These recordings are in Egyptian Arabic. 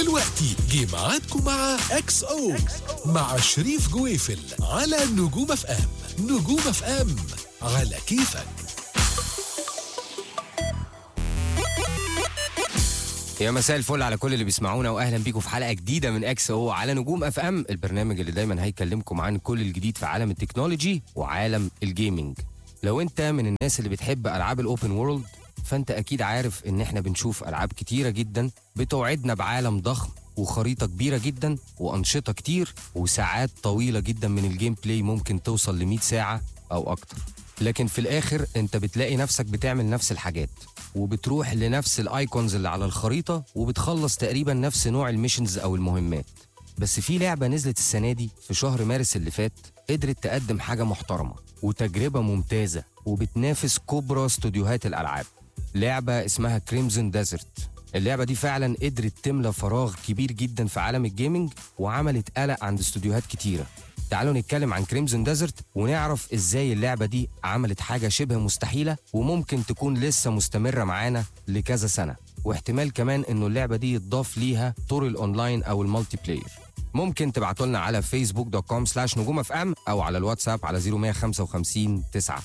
دلوقتي جه ميعادكم مع اكس او مع شريف جويفل على نجوم اف ام نجوم اف ام على كيفك يا مساء الفل على كل اللي بيسمعونا واهلا بيكم في حلقه جديده من اكس او على نجوم اف ام البرنامج اللي دايما هيكلمكم عن كل الجديد في عالم التكنولوجي وعالم الجيمنج لو انت من الناس اللي بتحب العاب الاوبن وورلد فانت اكيد عارف ان احنا بنشوف العاب كتيره جدا بتوعدنا بعالم ضخم وخريطه كبيره جدا وانشطه كتير وساعات طويله جدا من الجيم بلاي ممكن توصل ل 100 ساعه او اكتر لكن في الاخر انت بتلاقي نفسك بتعمل نفس الحاجات وبتروح لنفس الايكونز اللي على الخريطه وبتخلص تقريبا نفس نوع الميشنز او المهمات بس في لعبه نزلت السنه دي في شهر مارس اللي فات قدرت تقدم حاجه محترمه وتجربه ممتازه وبتنافس كبرى استوديوهات الالعاب لعبه اسمها كريمزون ديزرت اللعبه دي فعلا قدرت تملى فراغ كبير جدا في عالم الجيمنج وعملت قلق عند استوديوهات كتيره تعالوا نتكلم عن كريمزون ديزرت ونعرف ازاي اللعبه دي عملت حاجه شبه مستحيله وممكن تكون لسه مستمره معانا لكذا سنه واحتمال كمان انه اللعبه دي يتضاف ليها طور الاونلاين او المالتي بلاير ممكن تبعتوا لنا على فيسبوك دوت كوم سلاش نجوم اف ام او على الواتساب على 0155 9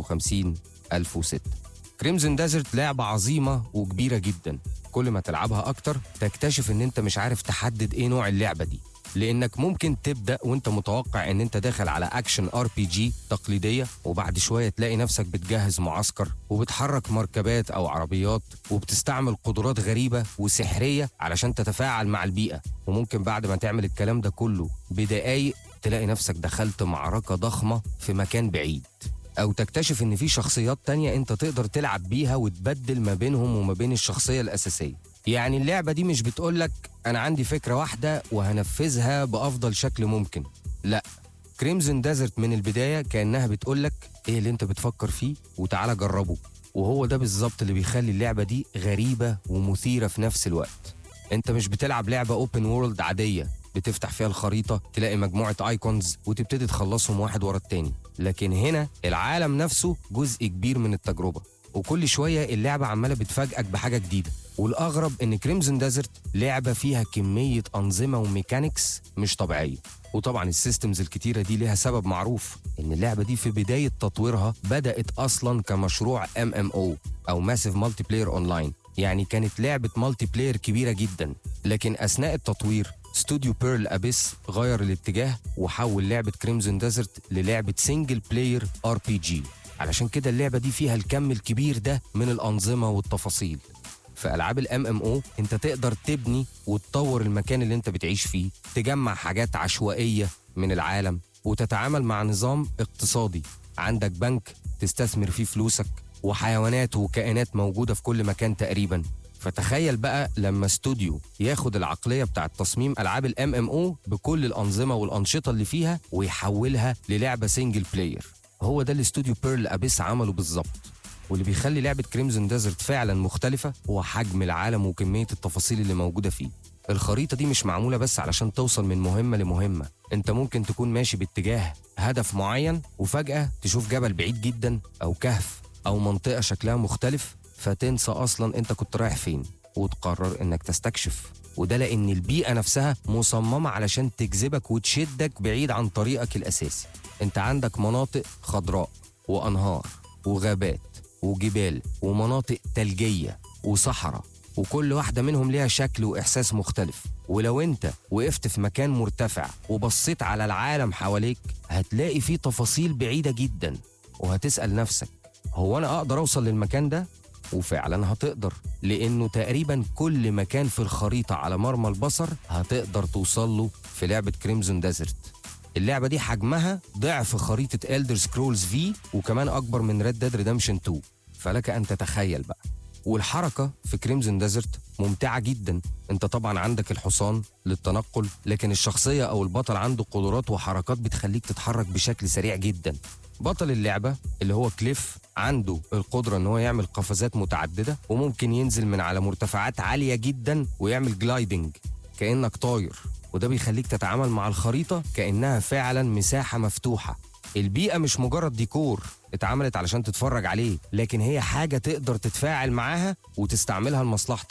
55 1006 كريمزون ديزرت لعبة عظيمة وكبيرة جدا كل ما تلعبها أكتر تكتشف إن أنت مش عارف تحدد إيه نوع اللعبة دي لانك ممكن تبدا وانت متوقع ان انت داخل على اكشن ار بي جي تقليديه وبعد شويه تلاقي نفسك بتجهز معسكر وبتحرك مركبات او عربيات وبتستعمل قدرات غريبه وسحريه علشان تتفاعل مع البيئه وممكن بعد ما تعمل الكلام ده كله بدقايق تلاقي نفسك دخلت معركه ضخمه في مكان بعيد او تكتشف ان في شخصيات تانية انت تقدر تلعب بيها وتبدل ما بينهم وما بين الشخصيه الاساسيه يعني اللعبه دي مش بتقولك انا عندي فكره واحده وهنفذها بافضل شكل ممكن لا كريمزون ديزرت من البدايه كانها بتقولك ايه اللي انت بتفكر فيه وتعالى جربه وهو ده بالظبط اللي بيخلي اللعبه دي غريبه ومثيره في نفس الوقت انت مش بتلعب لعبه اوبن وورلد عاديه بتفتح فيها الخريطه تلاقي مجموعه ايكونز وتبتدي تخلصهم واحد ورا التاني لكن هنا العالم نفسه جزء كبير من التجربه وكل شويه اللعبه عماله بتفاجئك بحاجه جديده والاغرب ان كريمزون ديزرت لعبه فيها كميه انظمه وميكانيكس مش طبيعيه وطبعا السيستمز الكتيره دي ليها سبب معروف ان اللعبه دي في بدايه تطويرها بدات اصلا كمشروع ام ام او او ماسيف مالتي بلاير اونلاين يعني كانت لعبه مالتي بلاير كبيره جدا لكن اثناء التطوير استوديو بيرل ابيس غير الاتجاه وحول لعبه كريمزون ديزرت للعبه سنجل بلاير ار بي جي علشان كده اللعبه دي فيها الكم الكبير ده من الانظمه والتفاصيل في العاب الام ام او انت تقدر تبني وتطور المكان اللي انت بتعيش فيه تجمع حاجات عشوائيه من العالم وتتعامل مع نظام اقتصادي عندك بنك تستثمر فيه فلوسك وحيوانات وكائنات موجوده في كل مكان تقريبا فتخيل بقى لما استوديو ياخد العقليه بتاعت تصميم العاب الام ام او بكل الانظمه والانشطه اللي فيها ويحولها للعبه سنجل بلاير هو ده الاستوديو بيرل ابيس عمله بالظبط واللي بيخلي لعبه كريمزون ديزرت فعلا مختلفه هو حجم العالم وكميه التفاصيل اللي موجوده فيه الخريطه دي مش معموله بس علشان توصل من مهمه لمهمه انت ممكن تكون ماشي باتجاه هدف معين وفجاه تشوف جبل بعيد جدا او كهف او منطقه شكلها مختلف فتنسى اصلا انت كنت رايح فين وتقرر انك تستكشف وده لان البيئه نفسها مصممه علشان تجذبك وتشدك بعيد عن طريقك الاساسي انت عندك مناطق خضراء وانهار وغابات وجبال ومناطق ثلجيه وصحراء وكل واحده منهم ليها شكل واحساس مختلف ولو انت وقفت في مكان مرتفع وبصيت على العالم حواليك هتلاقي فيه تفاصيل بعيده جدا وهتسال نفسك هو انا اقدر اوصل للمكان ده وفعلا هتقدر لانه تقريبا كل مكان في الخريطه على مرمى البصر هتقدر توصل له في لعبه كريمزون ديزرت اللعبه دي حجمها ضعف خريطه الدر سكرولز في وكمان اكبر من ريد ديد ريدمشن 2 فلك ان تتخيل بقى والحركه في كريمزون ديزرت ممتعه جدا انت طبعا عندك الحصان للتنقل لكن الشخصيه او البطل عنده قدرات وحركات بتخليك تتحرك بشكل سريع جدا بطل اللعبه اللي هو كليف عنده القدره ان هو يعمل قفزات متعدده وممكن ينزل من على مرتفعات عاليه جدا ويعمل جلايدنج كانك طاير وده بيخليك تتعامل مع الخريطه كانها فعلا مساحه مفتوحه البيئه مش مجرد ديكور اتعملت علشان تتفرج عليه لكن هي حاجه تقدر تتفاعل معاها وتستعملها لمصلحتك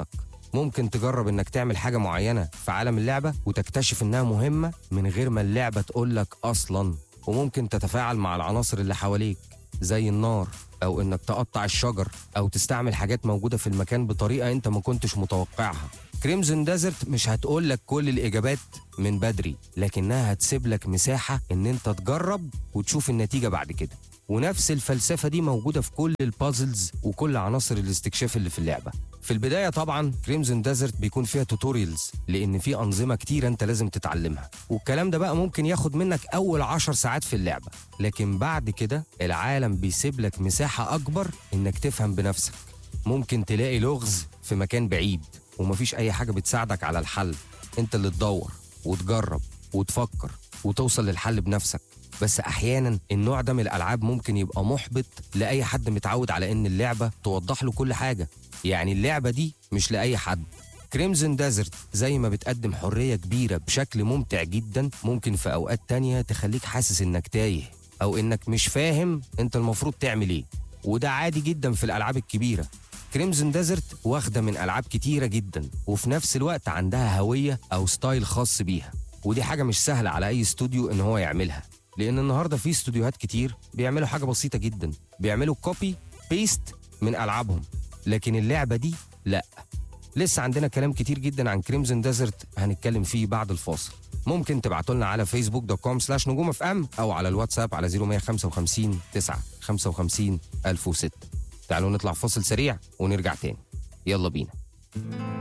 ممكن تجرب انك تعمل حاجة معينة في عالم اللعبة وتكتشف انها مهمة من غير ما اللعبة تقولك اصلا وممكن تتفاعل مع العناصر اللي حواليك زي النار او انك تقطع الشجر او تستعمل حاجات موجودة في المكان بطريقة انت ما كنتش متوقعها كريمزون ديزرت مش هتقول لك كل الاجابات من بدري لكنها هتسيب لك مساحة ان انت تجرب وتشوف النتيجة بعد كده ونفس الفلسفة دي موجودة في كل البازلز وكل عناصر الاستكشاف اللي في اللعبة في البداية طبعا كريمزون ديزرت بيكون فيها توتوريالز لأن في أنظمة كتير أنت لازم تتعلمها والكلام ده بقى ممكن ياخد منك أول عشر ساعات في اللعبة لكن بعد كده العالم بيسيب لك مساحة أكبر إنك تفهم بنفسك ممكن تلاقي لغز في مكان بعيد ومفيش أي حاجة بتساعدك على الحل أنت اللي تدور وتجرب وتفكر وتوصل للحل بنفسك بس احيانا النوع ده من الالعاب ممكن يبقى محبط لاي حد متعود على ان اللعبه توضح له كل حاجه يعني اللعبه دي مش لاي حد كريمزون ديزرت زي ما بتقدم حرية كبيرة بشكل ممتع جدا ممكن في أوقات تانية تخليك حاسس إنك تايه أو إنك مش فاهم أنت المفروض تعمل إيه وده عادي جدا في الألعاب الكبيرة كريمزون ديزرت واخدة من ألعاب كتيرة جدا وفي نفس الوقت عندها هوية أو ستايل خاص بيها ودي حاجة مش سهلة على أي استوديو إن هو يعملها لأن النهاردة في استوديوهات كتير بيعملوا حاجة بسيطة جدا بيعملوا كوبي بيست من ألعابهم لكن اللعبة دي لأ لسه عندنا كلام كتير جدا عن كريمزون ديزرت هنتكلم فيه بعد الفاصل ممكن تبعتوا لنا على فيسبوك دوت كوم سلاش نجوم اف ام او على الواتساب على 0155 9 55 1006 تعالوا نطلع فاصل سريع ونرجع تاني يلا بينا